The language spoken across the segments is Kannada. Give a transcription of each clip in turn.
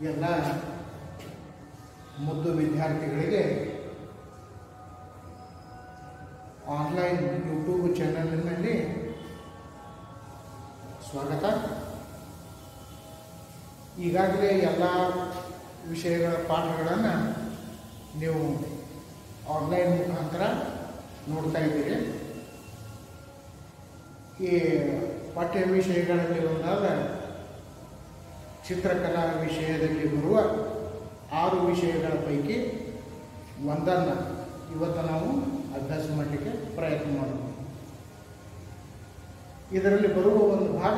ಎಲ್ಲ ಮುದ್ದು ವಿದ್ಯಾರ್ಥಿಗಳಿಗೆ ಆನ್ಲೈನ್ ಯೂಟ್ಯೂಬ್ ಚಾನಲ್ನಲ್ಲಿ ಸ್ವಾಗತ ಈಗಾಗಲೇ ಎಲ್ಲ ವಿಷಯಗಳ ಪಾಠಗಳನ್ನು ನೀವು ಆನ್ಲೈನ್ ಮುಖಾಂತರ ನೋಡ್ತಾ ಇದ್ದೀರಿ ಈ ಪಠ್ಯ ವಿಷಯಗಳಲ್ಲಿ ಒಂದಾದ ಚಿತ್ರಕಲಾ ವಿಷಯದಲ್ಲಿ ಬರುವ ಆರು ವಿಷಯಗಳ ಪೈಕಿ ಒಂದನ್ನು ಇವತ್ತು ನಾವು ಅಭ್ಯಾಸ ಮಾಡಲಿಕ್ಕೆ ಪ್ರಯತ್ನ ಮಾಡೋಣ ಇದರಲ್ಲಿ ಬರುವ ಒಂದು ಭಾಗ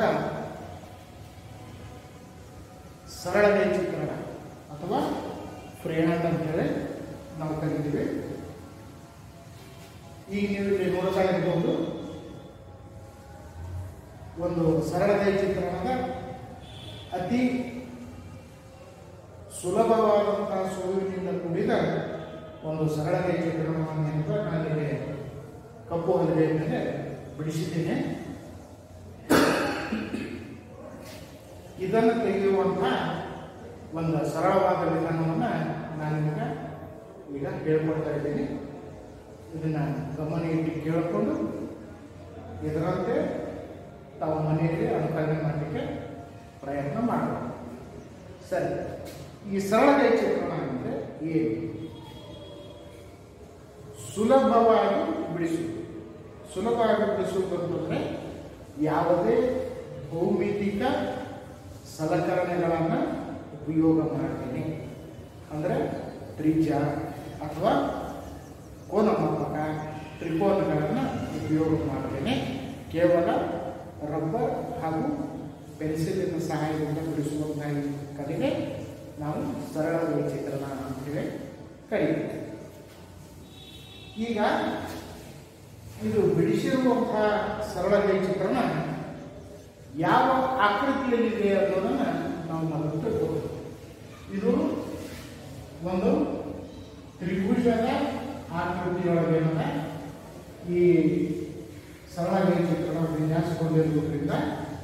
ಸರಳತೆ ಚಿತ್ರಣ ಅಥವಾ ಫ್ರೀಹ್ಯಾಂಡ್ ಅಂತ ಹೇಳಿ ನಾವು ಕರಿತೀವಿ ಈಗ ನೀವು ಇಲ್ಲಿ ನೋಡ್ತಾ ಇರ್ಬೋದು ಒಂದು ಸರಳತೆ ಚಿತ್ರಣದ ಅತಿ ಸುಲಭವಾದಂತಹ ಸುಳುವಿನಿಂದ ಕೂಡಿದ ಒಂದು ಸರಳತೆ ಚಿತ್ರಣವನ್ನು ಅಂತ ನಾನಿಲ್ಲಿ ಕಪ್ಪು ಹಲಗೆ ಮೇಲೆ ಬಿಡಿಸಿದ್ದೇನೆ ಇದನ್ನು ತೆಗೆಯುವಂತಹ ಒಂದು ಸರಳವಾದ ವಿಧಾನವನ್ನು ನಾನು ನಿಮಗೆ ಈಗ ಹೇಳ್ಕೊಡ್ತಾ ಇದ್ದೀನಿ ಇದನ್ನು ಗಮನ ಇಟ್ಟು ಕೇಳಿಕೊಂಡು ಇದರಂತೆ ತಾವು ಮನೆಯಲ್ಲಿ ಅನುಕರಣೆ ಮಾಡಲಿಕ್ಕೆ ಪ್ರಯತ್ನ ಮಾಡಬೇಕು ಸರಿ ಈ ಸರಳತೆ ಚಿತ್ರಣ ಅಂದರೆ ಏನು ಸುಲಭವಾಗಿ ಬಿಡಿಸುವುದು ಸುಲಭವಾಗಿ ಬಿಡಿಸುವುದು ಅಂತಂದರೆ ಯಾವುದೇ ಭೌಮಿತಿಕ ಸಲಕರಣೆಗಳನ್ನು ಉಪಯೋಗ ಮಾಡ್ತೀನಿ ಅಂದರೆ ತ್ರಿಜ್ಯ ಅಥವಾ ಕೋನಮಾಪಕ ತ್ರಿಕೋನಗಳನ್ನು ಉಪಯೋಗ ಮಾಡ್ತೇನೆ ಕೇವಲ ರಬ್ಬರ್ ಹಾಗೂ ಪೆನ್ಸಿಲಿನ ಸಹಾಯದಿಂದ ಬಿಡಿಸುವಂತಹ ಈ ಕಲೆಗೆ ನಾವು ಸರಳ ಚಿತ್ರಣ ಅಂತೇಳಿ ಕರೀತೇವೆ ಈಗ ಇದು ಬಿಡಿಸಿರುವಂತಹ ಸರಳ ಚಿತ್ರಣ ಯಾವ ಆಕೃತಿಯಲ್ಲಿದೆ ಅನ್ನೋದನ್ನು ನಾವು ಮೊದಲು ತಿಳ್ಕೋಬೇಕು ಇದು ಒಂದು ತ್ರಿಭುಜದ ಆಕೃತಿಯೊಳಗೆ ಈ ಸರಳ ಚಿತ್ರಣ ವಿನ್ಯಾಸಗೊಂಡಿರುವುದರಿಂದ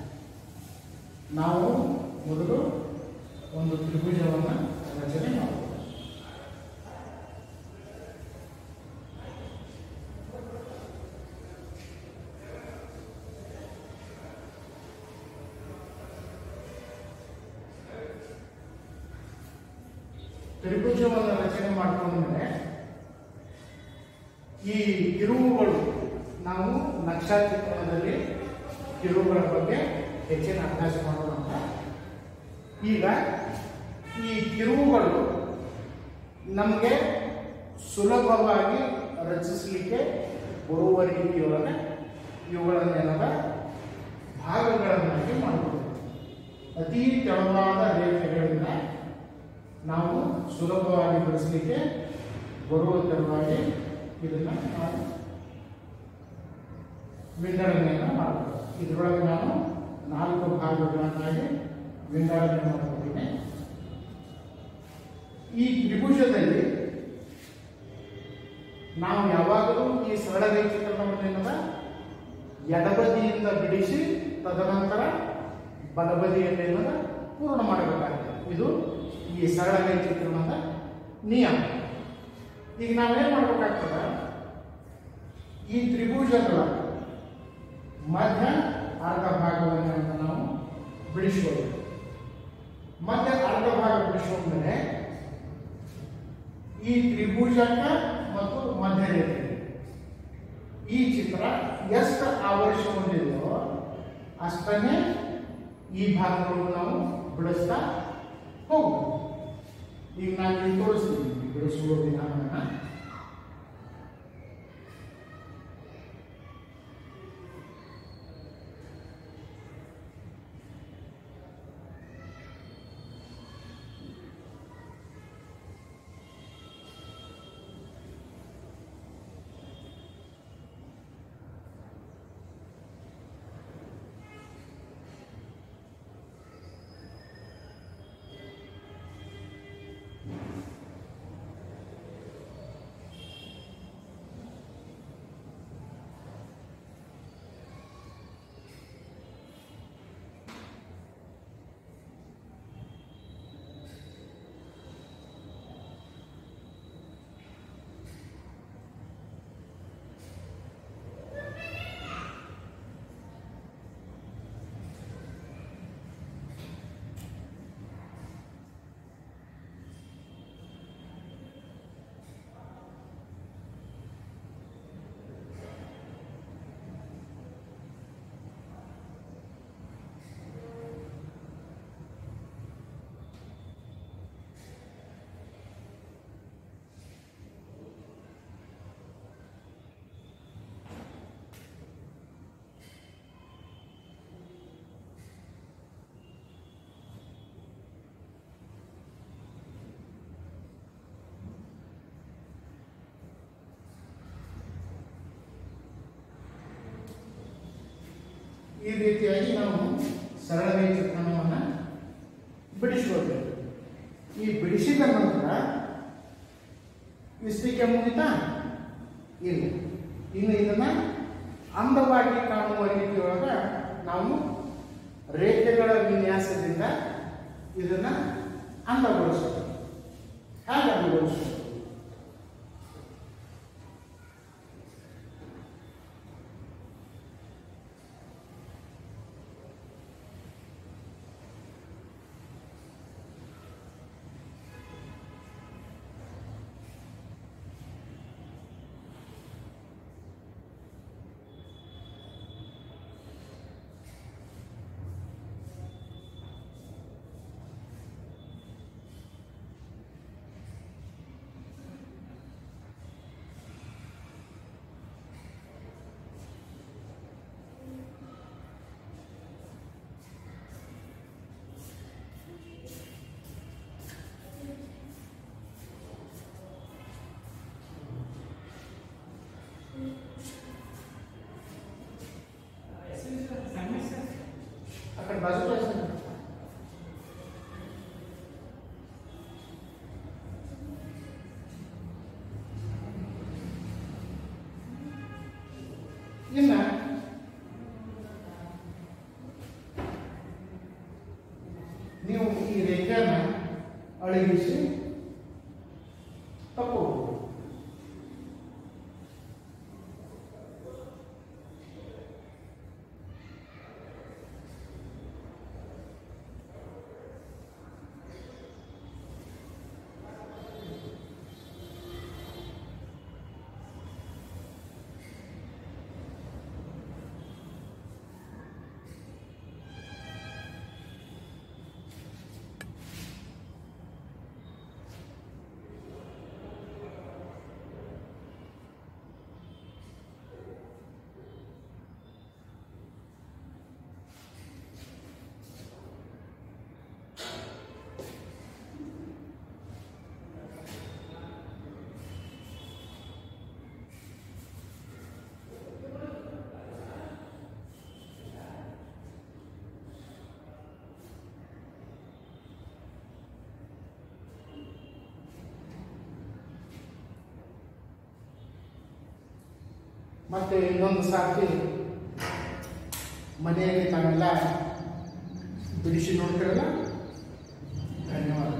ನಾವು ಮೊದಲು ಒಂದು ತ್ರಿಭುಜವನ್ನು ರಚನೆ ಮಾಡಬೇಕು ತ್ರಿಭುಜವನ್ನು ರಚನೆ ಮಾಡಿಕೊಂಡ್ರೆ ಈ ತಿರುವುಗಳು ನಾವು ನಕ್ಷಾ ಚಿತ್ರಣದಲ್ಲಿ ತಿರುವುಗಳ ಬಗ್ಗೆ ಹೆಚ್ಚಿನ ಅಭ್ಯಾಸ ಮಾಡೋಣ ಅಂತ. ಈಗ ಈ ತಿರುವುಗಳು ನಮಗೆ ಸುಲಭವಾಗಿ ರಚಿಸಲಿಕ್ಕೆ ಬರುವ ರೀತಿಯೊಳಗೆ ಇವುಗಳನ್ನೆಲ್ಲ ಭಾಗಗಳನ್ನಾಗಿ ಮಾಡಬಹುದು ಅತಿ ತೆಳುವಾದ ರೇಖೆಗಳಿಂದ ನಾವು ಸುಲಭವಾಗಿ ಬಿಡಿಸಲಿಕ್ಕೆ ಬರುವ ತೆರವಾಗಿ ಇದನ್ನು ನಾವು ವಿಂಗಡಣೆಯನ್ನು ಮಾಡಬಹುದು ಇದರೊಳಗೆ ನಾನು ನಾಲ್ಕು ಭಾಗಗಳನ್ನಾಗಿ ವಿಂಗಡಣೆ ಮಾಡಿದ್ದೀನಿ ಈ ತ್ರಿಭುಜದಲ್ಲಿ ನಾವು ಯಾವಾಗಲೂ ಈ ಸರಳ ರೇಖೀಕರಣವನ್ನೇನದ ಎಡಬದಿಯಿಂದ ಬಿಡಿಸಿ ತದನಂತರ ಬಲಬದಿಯನ್ನೇನದ ಪೂರ್ಣ ಮಾಡಬೇಕಾಗಿದೆ ಇದು ಈ ಸರಳ ರೇಖೀಕರಣದ ನಿಯಮ ಈಗ ನಾವೇನು ಮಾಡಬೇಕಾಗ್ತದ ಈ ತ್ರಿಭುಜಗಳ ಮಧ್ಯ ಅರ್ಧ ಭಾಗವನ್ನು ನಾವು ಬಿಡಿಸ್ಕೊಳ್ಬೇಕು ಮಧ್ಯ ಅರ್ಧ ಭಾಗ ಬಿಡಿಸ್ಕೊಂಡ್ಮೇಲೆ ಈ ತ್ರಿಭುಜಕ ಮತ್ತು ಮಧ್ಯ ರೇಖೆ ಈ ಚಿತ್ರ ಎಷ್ಟು ಆವರಿಸಿ ಹೊಂದಿದೆಯೋ ಅಷ್ಟನ್ನೇ ಈ ಭಾಗಗಳನ್ನು ನಾವು ಬಿಡಿಸ್ತಾ ಹೋಗ್ಬೇಕು ಈಗ ನಾನು ಇಲ್ಲಿ ತೋರಿಸ್ತೀನಿ ಬಿಡಿಸುವ ವಿಧಾನವನ್ನು ಈ ರೀತಿಯಾಗಿ ನಾವು ಸರಳವಾಗಿ ಚಿತ್ರಣವನ್ನು ಬಿಡಿಸ್ಕೊಳ್ಬೇಕು ಈ ಬಿಡಿಸಿದ ನಂತರ ಇಷ್ಟಕ್ಕೆ ಮುಗಿತಾ ಇಲ್ಲ ಇನ್ನು ಇದನ್ನ ಅಂದವಾಗಿ ಕಾಣುವ ರೀತಿಯೊಳಗ ನಾವು ರೇಖೆಗಳ ವಿನ್ಯಾಸದಿಂದ ಇದನ್ನ ಅಂದಗೊಳಿಸಬೇಕು ಹೇಗೆ ಅಂದಗೊಳಿಸಬೇಕು అక్కడ బస్సు వేస్తాను ಇನ್ನ ನೀವು ಈ ರೇಖೆಯನ್ನ ಅಳಗಿಸಿ ತಕ್ಕೋಬಹುದು ಮತ್ತೆ ಇನ್ನೊಂದು ಸಾರ್ತಿ ಮನೆಯಲ್ಲಿ ತಾವೆಲ್ಲ ಬಿಡಿಸಿ ನೋಡ್ತಿರಲ್ಲ ಧನ್ಯವಾದ